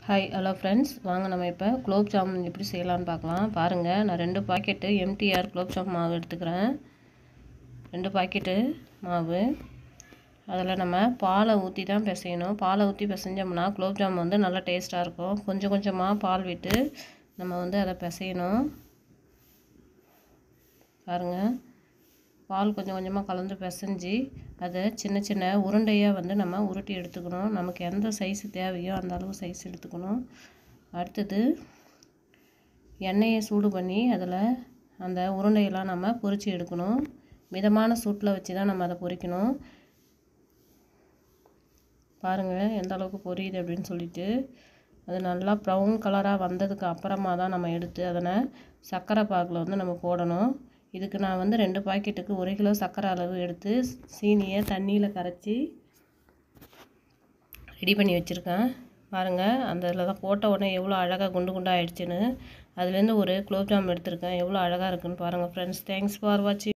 hi hello friends வாங்க நம்ம இப்போ குலோப் ஜாமுன் எப்படி செய்யலாம்னு பார்க்கலாம் பாருங்கள் நான் ரெண்டு பாக்கெட்டு எம்டிஆர் குலோப் ஜாமுன் மாவு எடுத்துக்கிறேன் ரெண்டு பாக்கெட்டு மாவு அதில் நம்ம பாலை ஊற்றி தான் பிசையணும் பாலை ஊற்றி பிசைஞ்சோம்னா குலோப் ஜாமுன் வந்து நல்லா டேஸ்ட்டாக இருக்கும் கொஞ்சம் கொஞ்சமாக பால் விட்டு நம்ம வந்து அதை பிசையணும் பாருங்கள் பால் கொஞ்சம் கொஞ்சமாக கலந்து பிசைஞ்சு அதை சின்ன சின்ன உருண்டையாக வந்து நம்ம உருட்டி எடுத்துக்கணும் நமக்கு எந்த சைஸு தேவையோ அந்த அளவு சைஸ் எடுத்துக்கணும் அடுத்தது எண்ணெயை சூடு பண்ணி அதில் அந்த உருண்டையெல்லாம் நம்ம பொரித்து எடுக்கணும் மிதமான சூட்டில் வச்சு தான் நம்ம அதை பொரிக்கணும் பாருங்கள் எந்த அளவுக்கு பொரியுது அப்படின்னு சொல்லிட்டு அது நல்லா ப்ரௌன் கலராக வந்ததுக்கு அப்புறமா தான் நம்ம எடுத்து அதனை சர்க்கரை பாகில் வந்து நம்ம போடணும் இதுக்கு நான் வந்து ரெண்டு பாக்கெட்டுக்கு ஒரு கிலோ சர்க்கரை அளவு எடுத்து சீனியை தண்ணியில் கரைச்சி ரெடி பண்ணி வச்சுருக்கேன் பாருங்கள் அந்த இதில் தான் போட்ட உடனே எவ்வளோ அழகாக குண்டு குண்டாக ஆயிடுச்சுன்னு அதுலேருந்து ஒரு குலோப் ஜாம் எடுத்திருக்கேன் எவ்வளோ அழகாக இருக்குன்னு பாருங்கள் ஃப்ரெண்ட்ஸ் தேங்க்ஸ் ஃபார் வாட்சிங்